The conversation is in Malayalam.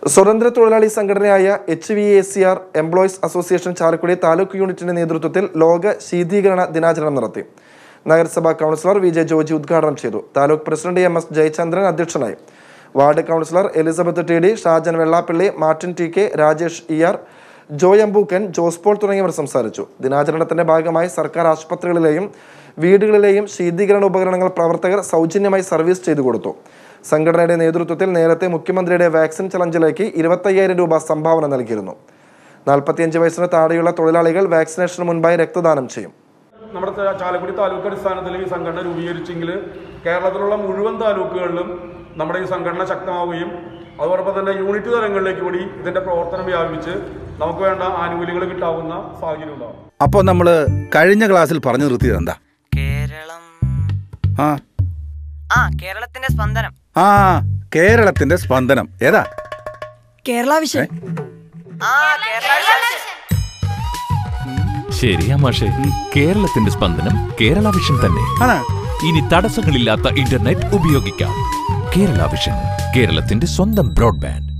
സ്വതന്ത്ര തൊഴിലാളി സംഘടനയായ H V A C R employees association Chalakudy taluk യൂണിറ്റിന്റെ നേതൃത്വത്തിൽ ലോക ശീതീകരണ ദിനാചരണം നടത്തി നഗരസഭാ കൗൺസിലർ വി ജെ ജോജി ഉദ്ഘാടനം ചെയ്തു taluk president M S Jayachandran അധ്യക്ഷനായി ward councillor Elizabeth T D Shajan Vellappally Martin T K Rajesh E R Joy Ambookkan Jose Paul തുടങ്ങിയവർ സംസാരിച്ചു ദിനാചരണത്തിന്റെ ഭാഗമായി സർക്കാർ ആശുപത്രികളിലെയും വീടുകളിലെയും ശീതീകരണ ഉപകരണങ്ങൾ പ്രവർത്തകർ സൗജന്യമായി സർവീസ് ചെയ്തു കൊടുത്തു സംഘടനയുടെ നേതൃത്വത്തിൽ നേരത്തെ മുഖ്യമന്ത്രിയുടെ വാക്സിൻ ചലഞ്ചിലേക്ക് ഇരുപത്തയ്യായിരം രൂപ സംഭാവന നൽകിയിരുന്നു നാൽപ്പത്തിയഞ്ച് വയസ്സിന് താഴെയുള്ള തൊഴിലാളികൾ വാക്സിനേഷന് മുൻപായി രക്തദാനം ചെയ്യും നമ്മുടെ ത- ചാലക്കുടി താലൂക്ക് അടിസ്ഥാനത്തിൽ ഈ സംഘടന രൂപീകരിച്ചെങ്കിൽ കേരളത്തിലുള്ള മുഴുവൻ താലൂക്കുകളിലും നമ്മുടെ ഈ സംഘടന ശക്തമാവുകയും അതോടൊപ്പം തന്നെ യൂണിറ്റ് തലങ്ങളിലേക്ക് കൂടി ഇതിന്റെ പ്രവർത്തനം വ്യാപിച്ച് നമുക്ക് വേണ്ട ആനുകൂല്യങ്ങൾ കിട്ടാവുന്ന സാഹചര്യം ഉണ്ടാവും അപ്പോൾ നമ്മൾ കഴിഞ്ഞ ക്ലാസ്സിൽ പറഞ്ഞു നിർത്തിയത് എന്താ കേരളം ആ ആ കേരളത്തിന്റെ സ്പന്ദനം ആ കേരളത്തിന്റെ സ്പന്ദനം ഏതാ കേരള വിഷൻ ആ കേരള ശരിയാ മാഷെ കേരളത്തിന്റെ സ്പന്ദനം കേരള വിഷൻ തന്നെ ആണ് ഇനി തടസ്സങ്ങളില്ലാത്ത ഇന്റർനെറ്റ് ഉപയോഗിക്കാം കേരള വിഷൻ കേരളത്തിന്റെ സ്വന്തം ബ്രോഡ്ബാൻഡ്